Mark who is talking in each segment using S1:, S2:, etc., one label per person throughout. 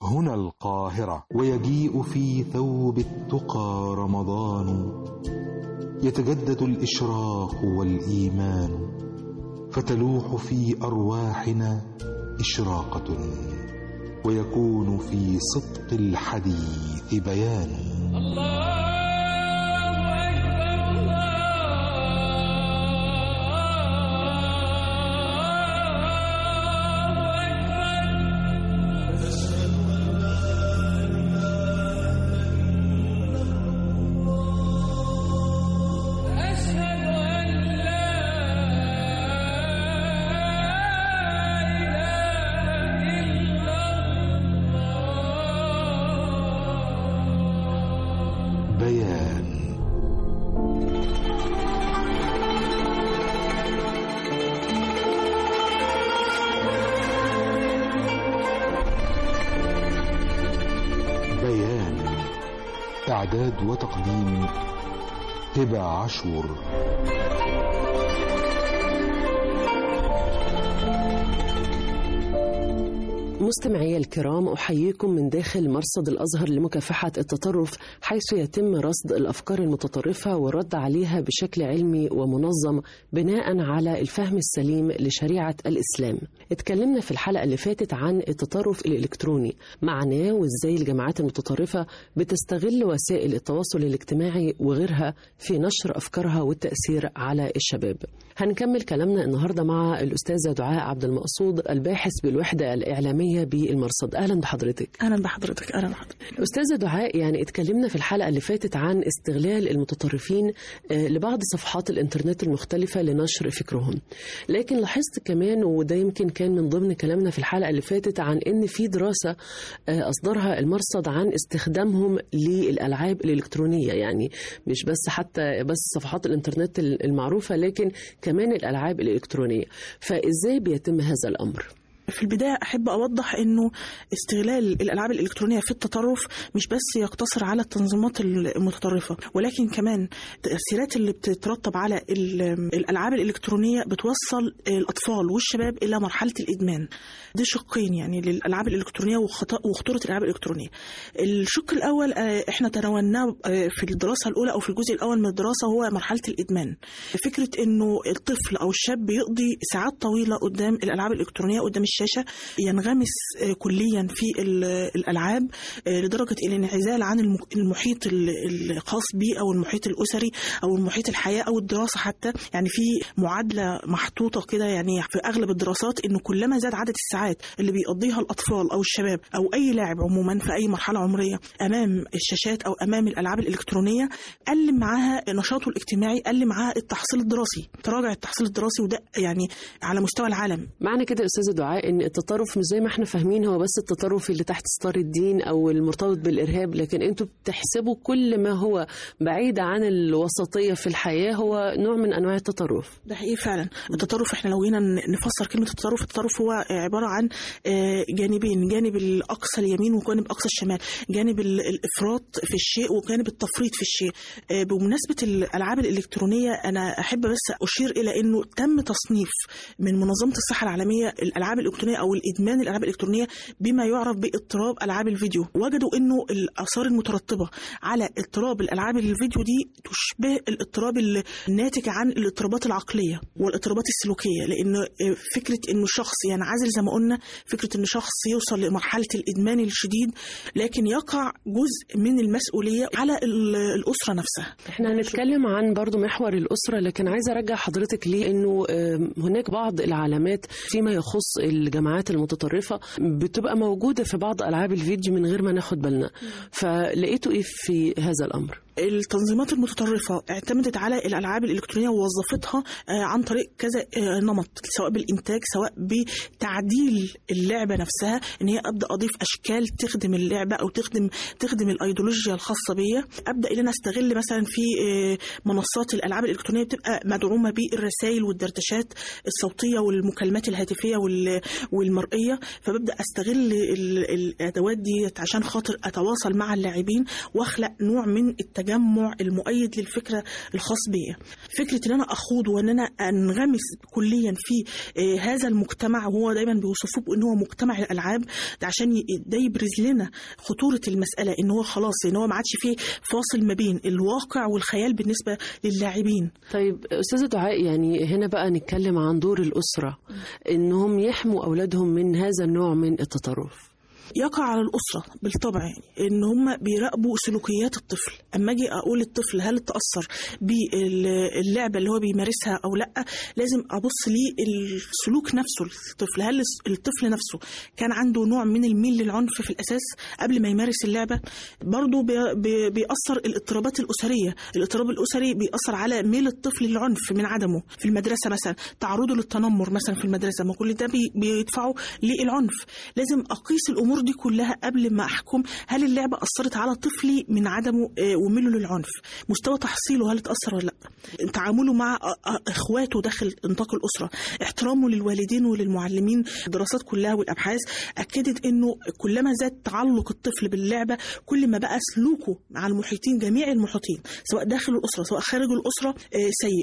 S1: هنا القاهرة ويجيء في ثوب التقى رمضان يتجدد الإشراق والإيمان فتلوح في أرواحنا إشراقة ويكون في صدق الحديث بيان بيان بيان إعداد وتقديم هبة عاشور
S2: مستمعي الكرام أحييكم من داخل مرصد الأزهر لمكافحة التطرف حيث يتم رصد الأفكار المتطرفة والرد عليها بشكل علمي ومنظم بناء على الفهم السليم لشريعة الإسلام اتكلمنا في الحلقة اللي فاتت عن التطرف الإلكتروني معناه وإزاي الجماعات المتطرفة بتستغل وسائل التواصل الاجتماعي وغيرها في نشر أفكارها والتأثير على الشباب هنكمل كلامنا النهاردة مع الأستاذة دعاء عبد المقصود الباحث بالوحدة الإعلامية بالمرصد أهلا بحضرتك
S3: اهلا بحضرتك اهلا بحضرتك
S2: أستاذة دعاء يعني اتكلمنا في الحلقة اللي فاتت عن استغلال المتطرفين آه، لبعض صفحات الإنترنت المختلفة لنشر فكرهم لكن لاحظت كمان وده يمكن كان من ضمن كلامنا في الحلقة اللي فاتت عن إن في دراسة آه، أصدرها المرصد عن استخدامهم للألعاب الإلكترونية يعني مش بس حتى بس صفحات الإنترنت المعروفة لكن كمان الألعاب الإلكترونية فإزاي بيتم هذا الأمر؟
S3: في البداية أحب أوضح أنه استغلال الألعاب الإلكترونية في التطرف مش بس يقتصر على التنظيمات المتطرفة ولكن كمان التأثيرات اللي بتترتب على ال- الألعاب الإلكترونية بتوصل الأطفال والشباب إلى مرحلة الإدمان دي شقين يعني للألعاب الإلكترونية وخط- وخطورة الألعاب الإلكترونية الشق الأول آه، إحنا تناولناه آه، في الدراسة الأولى أو في الجزء الأول من الدراسة هو مرحلة الإدمان فكرة إنه الطفل أو الشاب يقضي ساعات طويلة قدام الألعاب الإلكترونية قدام الشاشة ينغمس آه، كليا في ال- الألعاب آه، لدرجة الانعزال عن الم- المحيط ال- الخاص به أو المحيط الأسري أو المحيط الحياة أو الدراسة حتى يعني في معادلة محطوطة كده يعني في أغلب الدراسات إنه كلما زاد عدد الساعات اللي بيقضيها الأطفال أو الشباب أو أي لاعب عموما في أي مرحلة عمرية أمام الشاشات أو أمام الألعاب الإلكترونية قل معاها نشاطه الاجتماعي قل معاها التحصيل الدراسي تراجع التحصيل الدراسي وده يعني على مستوى العالم
S2: معنى كده يا استاذه دعاء ان التطرف مش زي ما احنا فاهمين هو بس التطرف اللي تحت ستار الدين او المرتبط بالارهاب لكن انتوا بتحسبوا كل ما هو بعيد عن الوسطيه في الحياه هو نوع من انواع التطرف
S3: ده حقيقي فعلا التطرف احنا لو جينا ن- نفسر كلمه التطرف التطرف هو عباره عن آه، جانبين جانب الاقصى اليمين وجانب اقصى الشمال جانب ال- الافراط في الشيء وجانب التفريط في الشيء آه، بمناسبه الالعاب الالكترونيه انا احب بس اشير الى انه تم تصنيف من منظمه الصحه العالميه الالعاب الالكترونيه او الادمان الالعاب الالكترونيه بما يعرف باضطراب العاب الفيديو وجدوا انه الاثار المترتبه على اضطراب الالعاب الفيديو دي تشبه الاضطراب الناتج عن الاضطرابات العقليه والاضطرابات السلوكيه لان فكره انه شخص ينعزل زي ما قلنا فكره ان شخص يوصل لمرحله الادمان الشديد لكن يقع جزء من المسؤوليه على ال- الاسره نفسها
S2: احنا هنتكلم عن برضو محور الأسرة لكن عايزة أرجع حضرتك ليه أنه آم، هناك بعض العلامات فيما يخص الجماعات المتطرفة بتبقى موجودة في بعض ألعاب الفيديو من غير ما ناخد بالنا فلقيتوا إيه في هذا الأمر؟
S3: التنظيمات المتطرفة اعتمدت على الألعاب الإلكترونية ووظفتها آه، عن طريق كذا آه، نمط سواء بالإنتاج سواء بتعديل اللعبة نفسها إن هي أبدأ أضيف أشكال تخدم اللعبة أو تخدم تخدم الأيديولوجيا الخاصة بيا أبدأ إن أنا أستغل مثلا في آه، منصات الألعاب الإلكترونية بتبقى مدعومة بالرسائل والدردشات الصوتية والمكالمات الهاتفية وال- والمرئية فببدأ أستغل ال- الأدوات دي عشان خاطر أتواصل مع اللاعبين واخلق نوع من التجاذب التجمع المؤيد للفكره الخاص بيا فكره ان انا اخوض وان انا انغمس كليا في آه، هذا المجتمع وهو دايما بيوصفوه بان هو مجتمع الالعاب ده عشان ي- ده يبرز لنا خطوره المساله ان هو خلاص ان هو ما عادش فيه فاصل ما بين الواقع والخيال بالنسبه للاعبين
S2: طيب أستاذة دعاء يعني هنا بقى نتكلم عن دور الأسرة إنهم يحموا أولادهم من هذا النوع من التطرف
S3: يقع على الأسرة بالطبع يعني إن هم بيراقبوا سلوكيات الطفل أما أجي أقول الطفل هل تأثر باللعبة اللي هو بيمارسها أو لأ لازم أبص للسلوك نفسه الطفل هل الطفل نفسه كان عنده نوع من الميل للعنف في الأساس قبل ما يمارس اللعبة برضه بي- بي- بيأثر الاضطرابات الأسرية الاضطراب الأسري بيأثر على ميل الطفل للعنف من عدمه في المدرسة مثلا تعرضه للتنمر مثلا في المدرسة ما كل ده بي- بيدفعه للعنف لازم أقيس الأمور دي كلها قبل ما أحكم هل اللعبة أثرت على طفلي من عدمه آه، وميله للعنف مستوى تحصيله هل اتأثر ولا لا تعامله مع آه، آه، إخواته داخل نطاق الأسرة احترامه للوالدين وللمعلمين الدراسات كلها والأبحاث أكدت إنه كلما زاد تعلق الطفل باللعبة كل ما بقى سلوكه مع المحيطين جميع المحيطين سواء داخل الأسرة سواء خارج الأسرة آه، سيء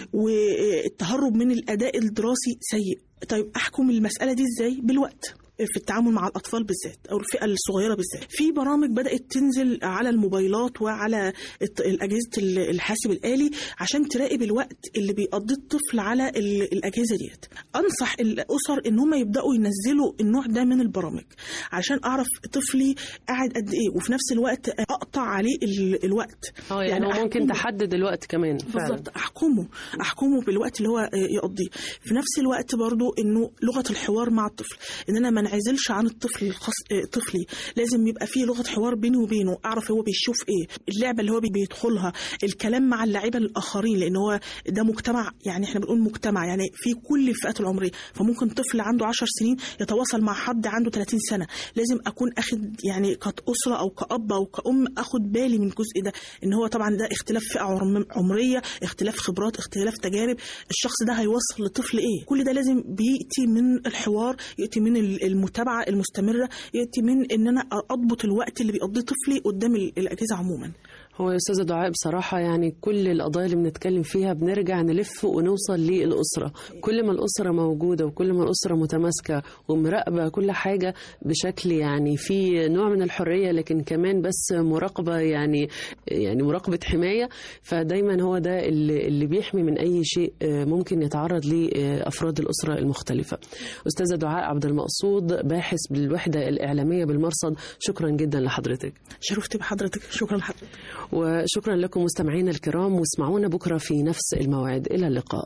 S3: والتهرب من الأداء الدراسي سيء طيب أحكم المسألة دي إزاي بالوقت في التعامل مع الأطفال بالذات أو الفئة الصغيرة بالذات في برامج بدأت تنزل على الموبايلات وعلى الت- الأجهزة ال- الحاسب الآلي عشان تراقب الوقت اللي بيقضيه الطفل على ال- الأجهزة ديت أنصح الأسر إن هم يبدأوا ينزلوا النوع ده من البرامج عشان أعرف طفلي قاعد قد إيه وفي نفس الوقت أقطع عليه ال- الوقت
S2: اه يعني, يعني ممكن
S3: أحكمه.
S2: تحدد الوقت كمان فعلا
S3: بالظبط احكمه احكمه بالوقت اللي هو يقضيه في نفس الوقت برضو انه لغه الحوار مع الطفل ان انا ما انعزلش عن الطفل الخاص آه، طفلي لازم يبقى فيه لغه حوار بيني وبينه اعرف هو بيشوف ايه اللعبه اللي هو بي- بيدخلها الكلام مع اللعيبه الاخرين لان هو ده مجتمع يعني احنا بنقول مجتمع يعني في كل الفئات العمريه فممكن طفل عنده 10 سنين يتواصل مع حد عنده 30 سنه لازم اكون اخد يعني كاسره او كاب او كأم اخد بالي من الجزء ده ان هو طبعا ده اختلاف فئه عرم- عمريه اختلاف خبرات اختلاف تجارب الشخص ده هيوصل لطفل ايه كل ده لازم بياتي من الحوار ياتي من ال- المتابعه المستمره ياتي من ان انا اضبط الوقت اللي بيقضيه طفلي قدام ال- الاجهزه عموما
S2: هو يا أستاذة دعاء بصراحة يعني كل القضايا اللي بنتكلم فيها بنرجع نلف ونوصل للأسرة كل ما الأسرة موجودة وكل ما الأسرة متماسكة ومراقبة كل حاجة بشكل يعني في نوع من الحرية لكن كمان بس مراقبة يعني يعني مراقبة حماية فدايما هو ده اللي, اللي بيحمي من أي شيء آه، ممكن يتعرض لأفراد الأسرة المختلفة أستاذة دعاء عبد المقصود باحث بالوحدة الإعلامية بالمرصد شكرا جدا لحضرتك
S3: شرفت بحضرتك شكرا لحضرتك
S2: وشكرا لكم مستمعينا الكرام واسمعونا بكرة في نفس الموعد إلى اللقاء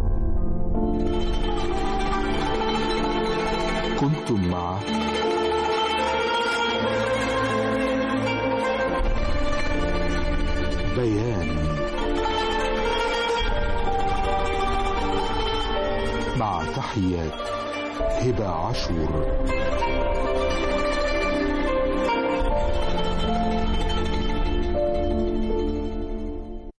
S1: كنتم مع بيان مع تحيات هبة عاشور